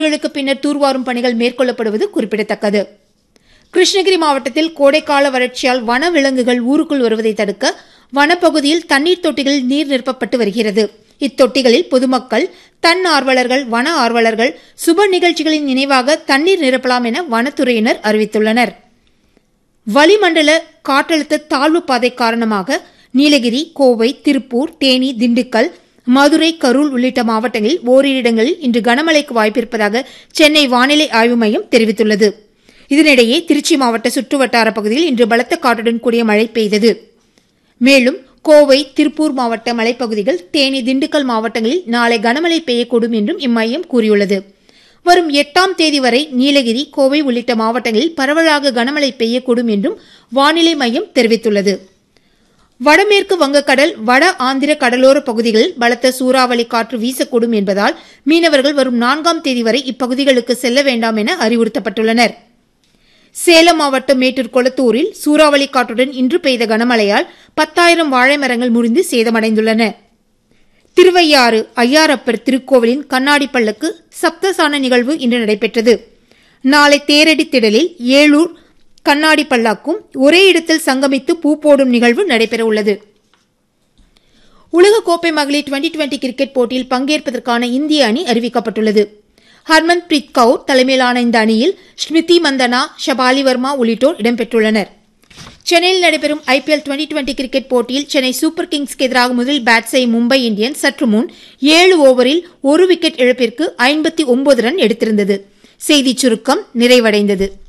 களுக்கு பின்னர் தூர்வாரும் பணிகள் மேற்கொள்ளப்படுவது குறிப்பிடத்தக்கது கிருஷ்ணகிரி மாவட்டத்தில் கோடைக்கால வறட்சியால் வன விலங்குகள் ஊருக்குள் வருவதை தடுக்க வனப்பகுதியில் தண்ணீர் தொட்டிகளில் நீர் நிரப்பப்பட்டு வருகிறது இத்தொட்டிகளில் பொதுமக்கள் தன் ஆர்வலர்கள் வன ஆர்வலர்கள் சுப நிகழ்ச்சிகளின் நினைவாக தண்ணீர் நிரப்பலாம் என வனத்துறையினர் அறிவித்துள்ளனர் வளிமண்டல காற்றழுத்த தாழ்வு பாதை காரணமாக நீலகிரி கோவை திருப்பூர் தேனி திண்டுக்கல் மதுரை கரூர் உள்ளிட்ட மாவட்டங்களில் ஓரிரு இடங்களில் இன்று கனமழைக்கு வாய்ப்பிருப்பதாக சென்னை வானிலை ஆய்வு மையம் தெரிவித்துள்ளது இதனிடையே திருச்சி மாவட்ட சுற்றுவட்டார பகுதியில் இன்று பலத்த காற்றுடன் கூடிய மழை பெய்தது மேலும் கோவை திருப்பூர் மாவட்ட மலைப்பகுதிகள் தேனி திண்டுக்கல் மாவட்டங்களில் நாளை கனமழை பெய்யக்கூடும் என்றும் இம்மையம் கூறியுள்ளது வரும் எட்டாம் தேதி வரை நீலகிரி கோவை உள்ளிட்ட மாவட்டங்களில் பரவலாக கனமழை பெய்யக்கூடும் என்றும் வானிலை மையம் தெரிவித்துள்ளது வடமேற்கு வங்கக்கடல் வட ஆந்திர கடலோர பகுதிகளில் பலத்த சூறாவளி காற்று வீசக்கூடும் என்பதால் மீனவர்கள் வரும் நான்காம் தேதி வரை இப்பகுதிகளுக்கு செல்ல வேண்டாம் என அறிவுறுத்தப்பட்டுள்ளனர் சேலம் மாவட்டம் மேட்டூர் கொளத்தூரில் சூறாவளி காற்றுடன் இன்று பெய்த கனமழையால் பத்தாயிரம் வாழை மரங்கள் முறிந்து சேதமடைந்துள்ளன திருவையாறு ஐயாரப்பர் திருக்கோவிலின் கண்ணாடி பள்ளக்கு சப்தசான நிகழ்வு இன்று நடைபெற்றது நாளை தேரடி திடலில் ஏழூர் கண்ணாடி பல்லாக்கும் ஒரே இடத்தில் சங்கமித்து பூ போடும் நிகழ்வு நடைபெறவுள்ளது உலகக்கோப்பை மகளிர் டுவெண்டி டுவெண்டி கிரிக்கெட் போட்டியில் பங்கேற்பதற்கான இந்திய அணி அறிவிக்கப்பட்டுள்ளது ஹர்மன் பிரீத் கவுர் தலைமையிலான இந்த அணியில் ஸ்மிருதி மந்தனா ஷபாலி வர்மா உள்ளிட்டோர் இடம்பெற்றுள்ளனர் சென்னையில் நடைபெறும் ஐபிஎல் டுவெண்டி டுவெண்டி கிரிக்கெட் போட்டியில் சென்னை சூப்பர் கிங்ஸ்க்கு எதிராக முதலில் பேட் செய்யும் மும்பை இந்தியன்ஸ் சற்று முன் ஏழு ஓவரில் ஒரு விக்கெட் இழப்பிற்கு ஐம்பத்தி ஒன்பது ரன் எடுத்திருந்தது செய்திச் சுருக்கம் நிறைவடைந்தது